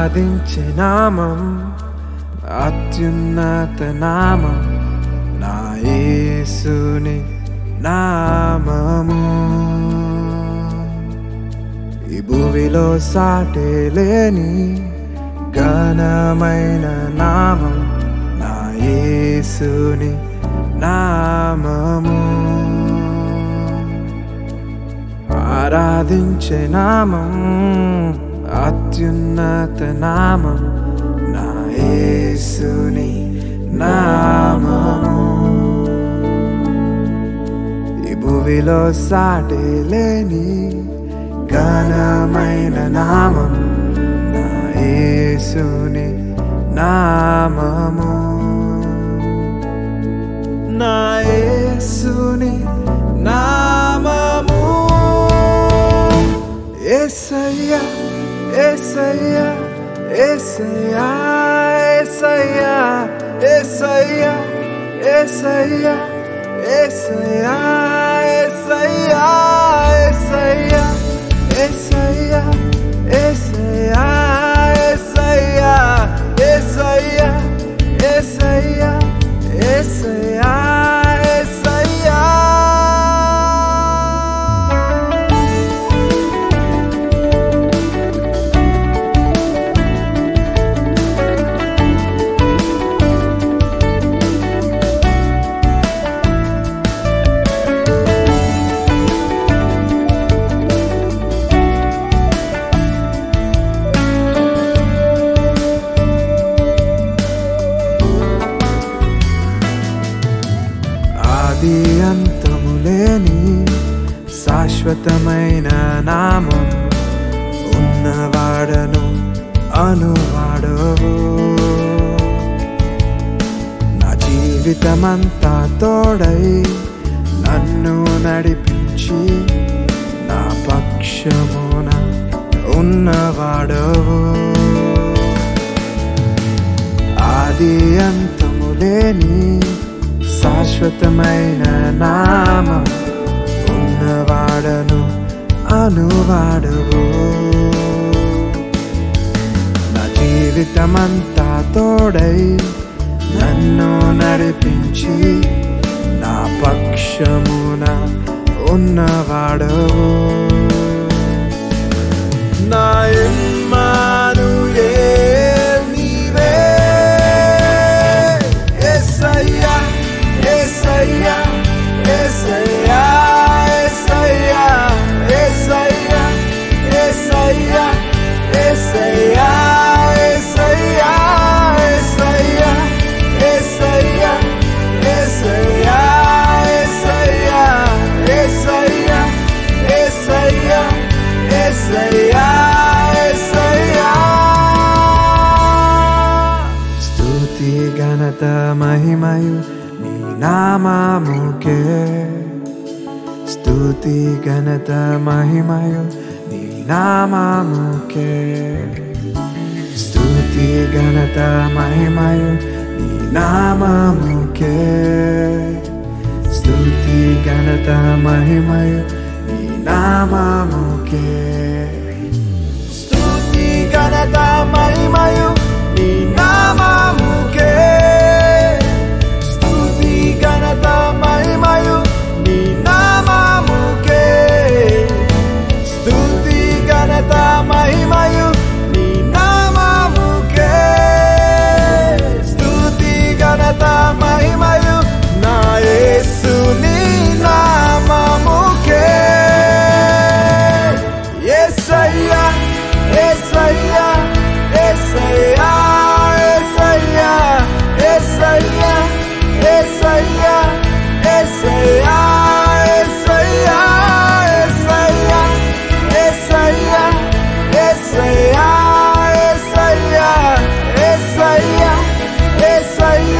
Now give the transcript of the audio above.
ఆరాధించే నామం అత్యున్నత నామం నా యేసుని నామము ఈ భూమిలో సాటే లేని ఘనమైన నామం నా యేసుని నామము ఆరాధించే నామం అత్యున్నత నామం నా యేసుని నామము ఈ భూమిలో సాటి లేని ఘనమైన నామం నా యేసుని నామము నా యేసుని నామము ఏసయ్యా ఏసయ్యా ఏసయ్యా ఏసయ్యా ఏసయ్యా ఏసయ్యా ఏసయ్యా ఏసయ్యా ఏసయ్యా ఏసయ్యా ఏసయ్యా ఏసయ్యా ఏసయ్యా ఏసయ్యా ఏసయ్యా ఏసయ్యా ఆది అంతము లేని శాశ్వతమైన నామం ఉన్నవాడను అనువాడవు నా జీవితమంతా తోడై నన్ను నడిపించి నా పక్షమున ఉన్నవాడవు ఆది అంతము లేని శాశ్వతమైన నామం ఉన్నవాడను అనువాడవు నా జీవితమంతా తోడై నన్ను నడిపించి నా పక్షమున ఉన్నవాడవు నా ఇమ్మానుయేల్ నీవే యేసయ్యా యేసయ్యా యేసయ్యా యేసయ్యా యేసయ్యా యేసయ్యా యేసయ్యా యేసయ్యా యేసయ్యా యేసయ్యా యేసయ్యా యేసయ్యా యేసయ్యా యేసయ్యా యేసయ్యా స్తుతి ఘనత మహిమయు నీ నామముకే స్తుతి ఘనత మహిమయు నీ నామముకే స్తుతి ఘనత మహిమయు నీ నామముకే స్తుతి ఘనత మహిమయు నీ నామముకే స్తుతి ఘనత మహిమయు నీ నామముకే స్తుతి ఘనత మహిమయు నీ నామముకే స్తుతి ఘనత మహిమయు నీ నామముకే స్తుతి ఘనత మహిమయు నా యేసు నీ నామముకే యేసయ్యా యేసయ్యా యేసయ్యా యేసయ్యా యేసయ్యా యేసయ్యా యేసయ్యా యేసయ్యా యేసయ్యా యేసయ్యా యేసయ్యా యేసయ్యా యేసయ్యా